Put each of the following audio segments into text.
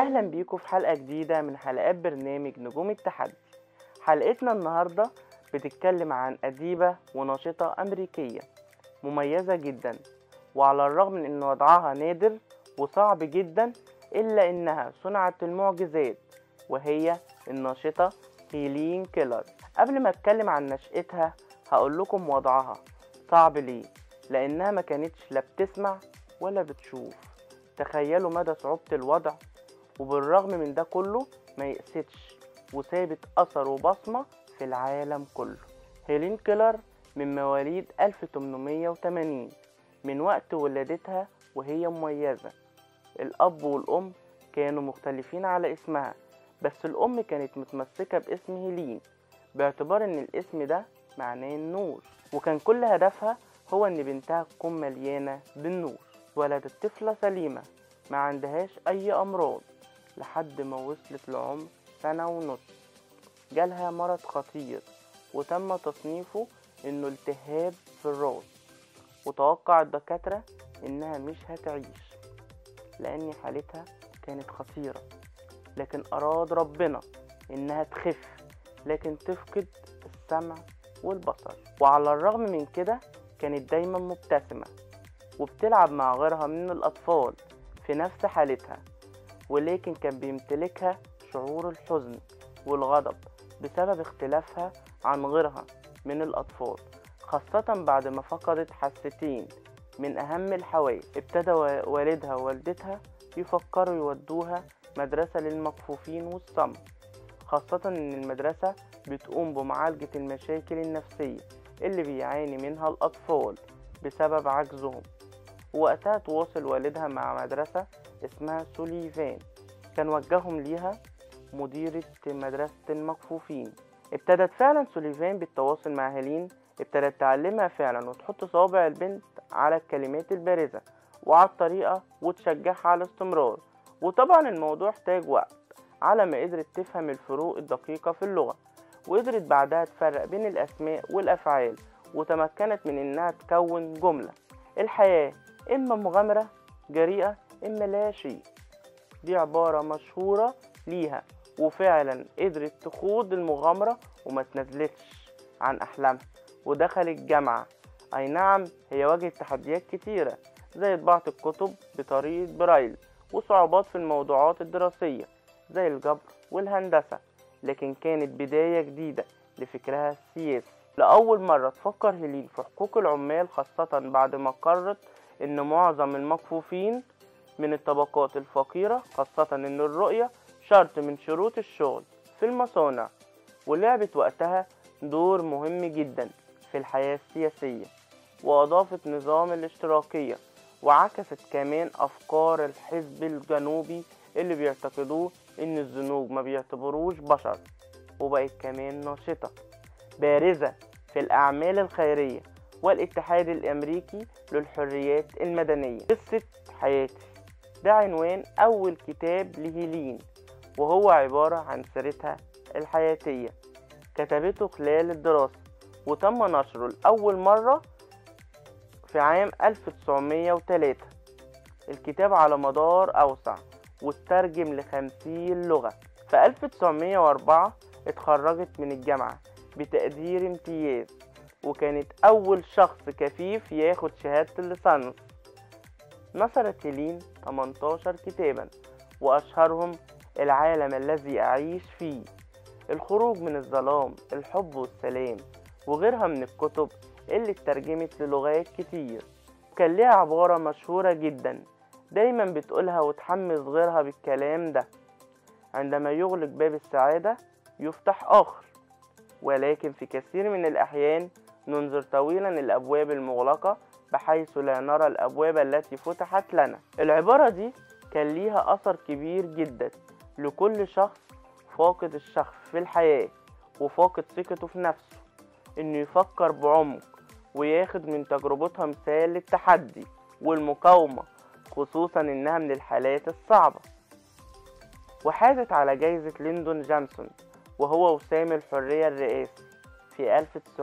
أهلا بيكم في حلقة جديدة من حلقات برنامج نجوم التحدي حلقتنا النهاردة بتتكلم عن أديبة وناشطة أمريكية مميزة جدا وعلى الرغم من أن وضعها نادر وصعب جدا إلا إنها صنعت المعجزات وهي الناشطة هيلين كيلر قبل ما أتكلم عن نشأتها هقول لكم وضعها صعب ليه لأنها ما كانتش لا بتسمع ولا بتشوف تخيلوا مدى صعوبة الوضع وبالرغم من ده كله ما يأستش وسابت أثر وبصمة في العالم كله هيلين كيلر من مواليد 1880 من وقت ولادتها وهي مميزة الأب والأم كانوا مختلفين على اسمها بس الأم كانت متمسكة باسم هيلين باعتبار إن الاسم ده معناه النور وكان كل هدفها هو إن بنتها تكون مليانة بالنور ولدت طفلة سليمة ما عندهاش أي أمراض لحد ما وصلت لعمر سنة ونص جالها مرض خطير وتم تصنيفه إنه التهاب في الراس وتوقع الدكاترة إنها مش هتعيش لأن حالتها كانت خطيرة لكن أراد ربنا إنها تخف لكن تفقد السمع والبصر وعلى الرغم من كده كانت دايما مبتسمة وبتلعب مع غيرها من الأطفال في نفس حالتها ولكن كان بيمتلكها شعور الحزن والغضب بسبب اختلافها عن غيرها من الأطفال خاصة بعد ما فقدت حستين من أهم الحواس ابتدى والدها ووالدتها يفكروا يودوها مدرسة للمكفوفين والصم خاصة إن المدرسة بتقوم بمعالجة المشاكل النفسية اللي بيعاني منها الأطفال بسبب عجزهم ووقتها تواصل والدها مع مدرسة اسمها سوليفان كان وجههم ليها مديرة مدرسة المكفوفين ابتدت فعلا سوليفان بالتواصل مع هيلين ابتدت تعلمها فعلا وتحط صوابع البنت على الكلمات البارزة وعلى الطريقة وتشجعها على الاستمرار وطبعا الموضوع احتاج وقت على ما قدرت تفهم الفروق الدقيقة في اللغة وقدرت بعدها تفرق بين الأسماء والأفعال وتمكنت من إنها تكون جملة الحياة إما مغامرة جريئة إما لا شيء دي عبارة مشهورة ليها وفعلا قدرت تخوض المغامرة وما تنزلتش عن أحلامها ودخلت جامعة أي نعم هي واجهت تحديات كتيرة زي طباعة الكتب بطريقة برايل وصعوبات في الموضوعات الدراسية زي الجبر والهندسة لكن كانت بداية جديدة لفكرها السياسي لأول مرة تفكر هيلين في حقوق العمال خاصة بعد ما قررت إن معظم المكفوفين من الطبقات الفقيرة خاصة إن الرؤية شرط من شروط الشغل في المصانع ولعبت وقتها دور مهم جدا في الحياة السياسية وأضافت نظام الاشتراكية وعكست كمان أفكار الحزب الجنوبي اللي بيعتقدوه إن الزنوج ما بيعتبروش بشر وبقت كمان ناشطة بارزة في الأعمال الخيرية والاتحاد الأمريكي للحريات المدنية قصة حياتي ده عنوان أول كتاب لهيلين وهو عبارة عن سيرتها الحياتية كتبته خلال الدراسة وتم نشره لأول مرة في عام 1903 الكتاب على مدار أوسع واترجم لخمسين لغة في 1904 اتخرجت من الجامعة بتقدير امتياز وكانت أول شخص كفيف ياخد شهادة الليسانس نشرت هيلين 18 كتابا وأشهرهم العالم الذي أعيش فيه الخروج من الظلام الحب والسلام وغيرها من الكتب اللي اترجمت للغات كتير كان ليها عبارة مشهورة جدا دايما بتقولها وتحمس غيرها بالكلام ده عندما يغلق باب السعادة يفتح آخر ولكن في كثير من الأحيان ننظر طويلا الأبواب المغلقة بحيث لا نرى الأبواب التي فتحت لنا العبارة دي كان ليها أثر كبير جدا لكل شخص فاقد الشغف في الحياة وفاقد ثقته في نفسه إنه يفكر بعمق وياخد من تجربتها مثال للتحدي والمقاومة خصوصا إنها من الحالات الصعبة وحازت على جايزة ليندون جونسون وهو وسام الحرية الرئاسي في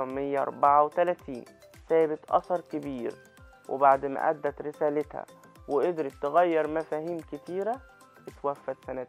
1934 سابت أثر كبير وبعد ما أدت رسالتها وقدرت تغير مفاهيم كتيرة اتوفت سنة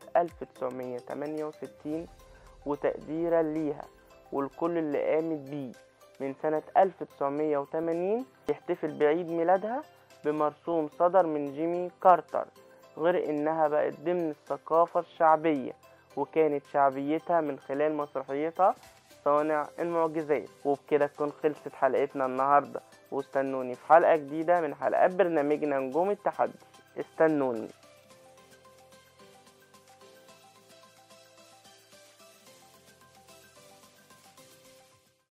1968 وتقديرا ليها والكل اللي قامت بيه من سنة 1980 يحتفل بعيد ميلادها بمرسوم صدر من جيمي كارتر غير إنها بقت ضمن الثقافة الشعبية وكانت شعبيتها من خلال مسرحيتها صانع المعجزات وبكده تكون خلصت حلقتنا النهاردة واستنوني في حلقة جديدة من حلقات برنامجنا نجوم التحدي استنوني